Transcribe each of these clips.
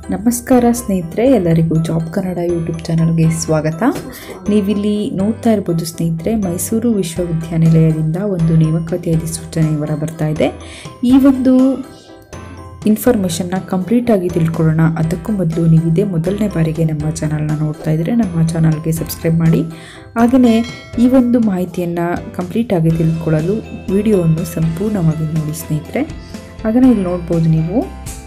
ನಮಸ್ಕಾರ ಸ್ನೇಹಿತರೆ ಎಲ್ಲರಿಗೂ ಜಾಬ್ ಕನ್ನಡ ಯೂಟ್ಯೂಬ್ ಚಾನಲ್ಗೆ ಸ್ವಾಗತ ನೀವಿಲ್ಲಿ ನೋಡ್ತಾ ಇರ್ಬೋದು ಸ್ನೇಹಿತರೆ ಮೈಸೂರು ವಿಶ್ವವಿದ್ಯಾನಿಲಯದಿಂದ ಒಂದು ನೇಮಕಾತಿ ಅಧಿಸೂಚನೆ ಹೊರ ಬರ್ತಾ ಇದೆ ಈ ಒಂದು ಇನ್ಫಾರ್ಮೇಷನ್ನ ಕಂಪ್ಲೀಟಾಗಿ ತಿಳ್ಕೊಳ್ಳೋಣ ಅದಕ್ಕೂ ಮೊದಲು ನೀವು ಇದೇ ಮೊದಲನೇ ಬಾರಿಗೆ ನಮ್ಮ ಚಾನಲ್ನ ನೋಡ್ತಾ ಇದ್ದರೆ ನಮ್ಮ ಚಾನಲ್ಗೆ ಸಬ್ಸ್ಕ್ರೈಬ್ ಮಾಡಿ ಹಾಗೆಯೇ ಈ ಒಂದು ಮಾಹಿತಿಯನ್ನು ಕಂಪ್ಲೀಟಾಗಿ ತಿಳ್ಕೊಳ್ಳಲು ವಿಡಿಯೋವನ್ನು ಸಂಪೂರ್ಣವಾಗಿ ನೋಡಿ ಸ್ನೇಹಿತರೆ ಹಾಗೆಯೇ ಇಲ್ಲಿ ನೋಡ್ಬೋದು ನೀವು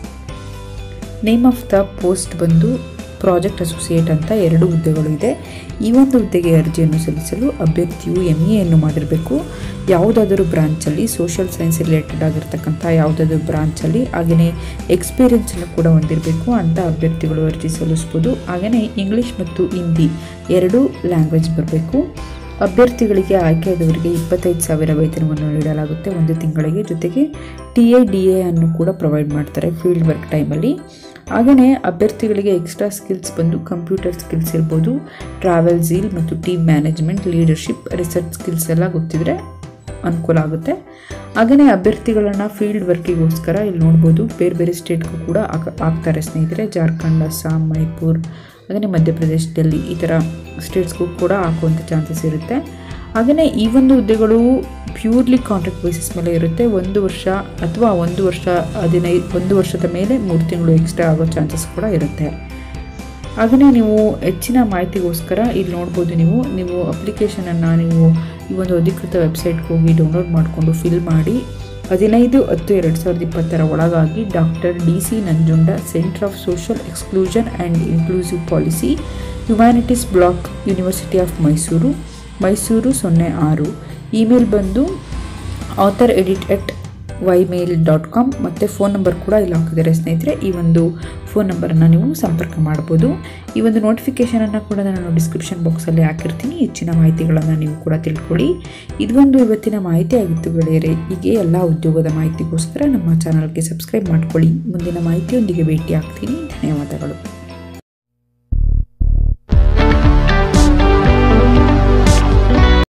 ನೇಮ್ ಆಫ್ ದ ಪೋಸ್ಟ್ ಬಂದು ಪ್ರಾಜೆಕ್ಟ್ ಅಸೋಸಿಯೇಟ್ ಅಂತ ಎರಡು ಹುದ್ದೆಗಳು ಇದೆ ಈ ಒಂದು ಹುದ್ದೆಗೆ ಅರ್ಜಿಯನ್ನು ಸಲ್ಲಿಸಲು ಅಭ್ಯರ್ಥಿಯು ಎಮ್ ಎಯನ್ನು ಮಾಡಿರಬೇಕು ಯಾವುದಾದರೂ ಬ್ರಾಂಚಲ್ಲಿ ಸೋಷಿಯಲ್ ಸೈನ್ಸ್ ರಿಲೇಟೆಡ್ ಆಗಿರ್ತಕ್ಕಂಥ ಯಾವುದಾದ್ರೂ ಬ್ರಾಂಚಲ್ಲಿ ಹಾಗೆಯೇ ಎಕ್ಸ್ಪೀರಿಯನ್ಸನ್ನು ಕೂಡ ಹೊಂದಿರಬೇಕು ಅಂತ ಅಭ್ಯರ್ಥಿಗಳು ಅರ್ಜಿ ಸಲ್ಲಿಸ್ಬೋದು ಹಾಗೆಯೇ ಇಂಗ್ಲೀಷ್ ಮತ್ತು ಹಿಂದಿ ಎರಡೂ ಲ್ಯಾಂಗ್ವೇಜ್ ಬರಬೇಕು ಅಭ್ಯರ್ಥಿಗಳಿಗೆ ಆಯ್ಕೆಯಾದವರಿಗೆ ಇಪ್ಪತ್ತೈದು ಸಾವಿರ ವೇತನವನ್ನು ನೀಡಲಾಗುತ್ತೆ ಒಂದು ತಿಂಗಳಿಗೆ ಜೊತೆಗೆ ಟಿ ಎ ಡಿ ಎ ಅನ್ನು ಕೂಡ ಪ್ರೊವೈಡ್ ಮಾಡ್ತಾರೆ ಫೀಲ್ಡ್ ವರ್ಕ್ ಟೈಮಲ್ಲಿ ಹಾಗೆಯೇ ಅಭ್ಯರ್ಥಿಗಳಿಗೆ ಎಕ್ಸ್ಟ್ರಾ ಸ್ಕಿಲ್ಸ್ ಬಂದು ಕಂಪ್ಯೂಟರ್ ಸ್ಕಿಲ್ಸ್ ಇರ್ಬೋದು ಟ್ರಾವೆಲ್ ಝೀಲ್ ಮತ್ತು team management leadership research skills ಎಲ್ಲ ಗೊತ್ತಿದ್ರೆ ಅನುಕೂಲ ಆಗುತ್ತೆ ಹಾಗೆಯೇ ಅಭ್ಯರ್ಥಿಗಳನ್ನು ಫೀಲ್ಡ್ ವರ್ಕಿಗೋಸ್ಕರ ಇಲ್ಲಿ ನೋಡ್ಬೋದು ಬೇರೆ ಬೇರೆ ಸ್ಟೇಟ್ಗೂ ಕೂಡ ಹಾಕ ಹಾಕ್ತಾರೆ ಸ್ನೇಹಿತರೆ ಜಾರ್ಖಂಡ್ ಅಸ್ಸಾಂ ಮಣಿಪುರ್ ಹಾಗೆಯೇ ಮಧ್ಯಪ್ರದೇಶ ಡೆಲ್ಲಿ ಈ ಥರ ಸ್ಟೇಟ್ಸ್ಗೂ ಕೂಡ ಹಾಕುವಂಥ ಚಾನ್ಸಸ್ ಇರುತ್ತೆ ಹಾಗೆಯೇ ಈ ಒಂದು ಹುದ್ದೆಗಳು ಪ್ಯೂರ್ಲಿ ಕಾಂಟ್ರಾಕ್ಟ್ ಬೇಸಿಸ್ ಮೇಲೆ ಇರುತ್ತೆ ಒಂದು ವರ್ಷ ಅಥವಾ ಒಂದು ವರ್ಷ ಹದಿನೈದು ಒಂದು ವರ್ಷದ ಮೇಲೆ ಮೂರು ತಿಂಗಳು ಎಕ್ಸ್ಟ್ರಾ ಆಗೋ ಚಾನ್ಸಸ್ ಕೂಡ ಇರುತ್ತೆ ಹಾಗೆಯೇ ನೀವು ಹೆಚ್ಚಿನ ಮಾಹಿತಿಗೋಸ್ಕರ ಇಲ್ಲಿ ನೋಡ್ಬೋದು ನೀವು ನೀವು ಅಪ್ಲಿಕೇಶನನ್ನು ನೀವು ಈ ಒಂದು ಅಧಿಕೃತ ವೆಬ್ಸೈಟ್ಗೆ ಹೋಗಿ ಡೌನ್ಲೋಡ್ ಮಾಡಿಕೊಂಡು ಫಿಲ್ ಮಾಡಿ ಹದಿನೈದು ಹತ್ತು ಎರಡು ಸಾವಿರದ ಇಪ್ಪತ್ತರ ಒಳಗಾಗಿ doctor D C Nanjunda centre of social exclusion and inclusive policy humanities block university of Mysuru Mysuru ಸೊನ್ನೆ ಆರು ಇಮೇಲ್ ಬಂದು author edit at ymail dot com ಮತ್ತು ಫೋನ್ ನಂಬರ್ ಕೂಡ ಇಲ್ಲಿ ಹಾಕಿದ್ದಾರೆ ಸ್ನೇಹಿತರೆ ಈ ಒಂದು ಫೋನ್ ನಂಬರನ್ನು ನೀವು ಸಂಪರ್ಕ ಮಾಡ್ಬೋದು ಈ ಒಂದು ನೋಟಿಫಿಕೇಷನನ್ನು ಕೂಡ ನಾನು ಡಿಸ್ಕ್ರಿಪ್ಷನ್ ಬಾಕ್ಸಲ್ಲಿ ಹಾಕಿರ್ತೀನಿ ಹೆಚ್ಚಿನ ಮಾಹಿತಿಗಳನ್ನು ನೀವು ಕೂಡ ತಿಳ್ಕೊಳ್ಳಿ ಇದೊಂದು ಇವತ್ತಿನ ಮಾಹಿತಿ ಆಗಿತ್ತು ಗೆಳೆಯರೆ ಹೀಗೆ ಎಲ್ಲ ಉದ್ಯೋಗದ ಮಾಹಿತಿಗೋಸ್ಕರ ನಮ್ಮ ಚಾನಲ್ಗೆ ಸಬ್ಸ್ಕ್ರೈಬ್ ಮಾಡ್ಕೊಳ್ಳಿ ಮುಂದಿನ ಮಾಹಿತಿಯೊಂದಿಗೆ ಭೇಟಿ ಆಗ್ತೀನಿ